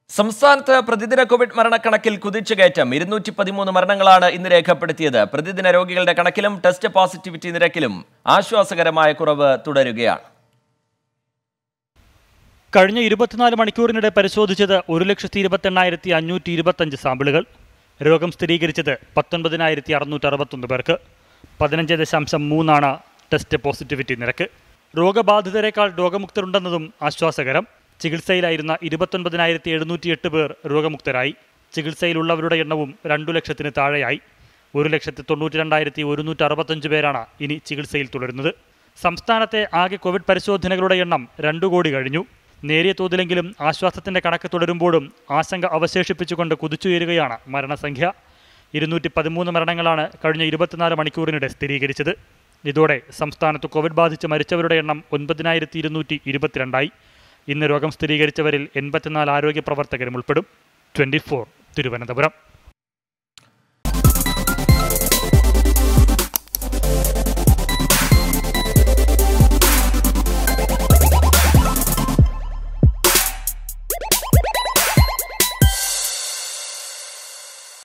സംസ്ഥാനത്ത് പ്രതിദിന കോവിഡ് മരണക്കണക്കിൽ കുതിച്ചുകയറ്റം ഇരുന്നൂറ്റി പതിമൂന്ന് മരണങ്ങളാണ് ഇന്ന് രേഖപ്പെടുത്തിയത് പ്രതിദിന രോഗികളുടെ കണക്കിലും ടെസ്റ്റ് പോസിറ്റിവിറ്റി നിരക്കിലും ആശ്വാസകരമായ കുറവ് തുടരുകയാണ് കഴിഞ്ഞ ഇരുപത്തിനാല് മണിക്കൂറിനിടെ പരിശോധിച്ചത് ഒരു ലക്ഷത്തി ഇരുപത്തെണ്ണായിരത്തി അഞ്ഞൂറ്റി ഇരുപത്തഞ്ച് സാമ്പിളുകൾ രോഗം സ്ഥിരീകരിച്ചത് പത്തൊൻപതിനായിരത്തി അറുന്നൂറ്റി അറുപത്തൊന്ന് പേർക്ക് പതിനഞ്ച് ദശാംശം മൂന്നാണ് ടെസ്റ്റ് പോസിറ്റിവിറ്റി നിരക്ക് രോഗബാധിതരെക്കാൾ രോഗമുക്തരുണ്ടെന്നതും ആശ്വാസകരം ചികിത്സയിലായിരുന്ന ഇരുപത്തൊൻപതിനായിരത്തി എഴുന്നൂറ്റി എട്ട് പേർ രോഗമുക്തരായി ചികിത്സയിലുള്ളവരുടെ എണ്ണവും രണ്ടു ലക്ഷത്തിന് താഴെയായി ഒരു ലക്ഷത്തി തൊണ്ണൂറ്റി രണ്ടായിരത്തി ഒരുന്നൂറ്റി അറുപത്തഞ്ച് പേരാണ് ഇനി ചികിത്സയിൽ തുടരുന്നത് സംസ്ഥാനത്തെ ആകെ കോവിഡ് പരിശോധനകളുടെ എണ്ണം രണ്ടു കോടി കഴിഞ്ഞു നേരിയ തോതിലെങ്കിലും ആശ്വാസത്തിന്റെ കണക്ക് തുടരുമ്പോഴും ആശങ്ക അവശേഷിപ്പിച്ചുകൊണ്ട് കുതിച്ചുയരുകയാണ് മരണസംഖ്യ ഇരുന്നൂറ്റി പതിമൂന്ന് മരണങ്ങളാണ് കഴിഞ്ഞ ഇരുപത്തിനാല് മണിക്കൂറിനിടെ സ്ഥിരീകരിച്ചത് ഇതോടെ സംസ്ഥാനത്ത് കോവിഡ് ബാധിച്ച് മരിച്ചവരുടെ എണ്ണം ഒൻപതിനായിരത്തി ഇരുന്നൂറ്റി ഇരുപത്തിരണ്ടായി ഇന്ന് രോഗം സ്ഥിരീകരിച്ചവരിൽ എൺപത്തിനാല് ആരോഗ്യ പ്രവർത്തകരും ഉൾപ്പെടും ട്വന്റി തിരുവനന്തപുരം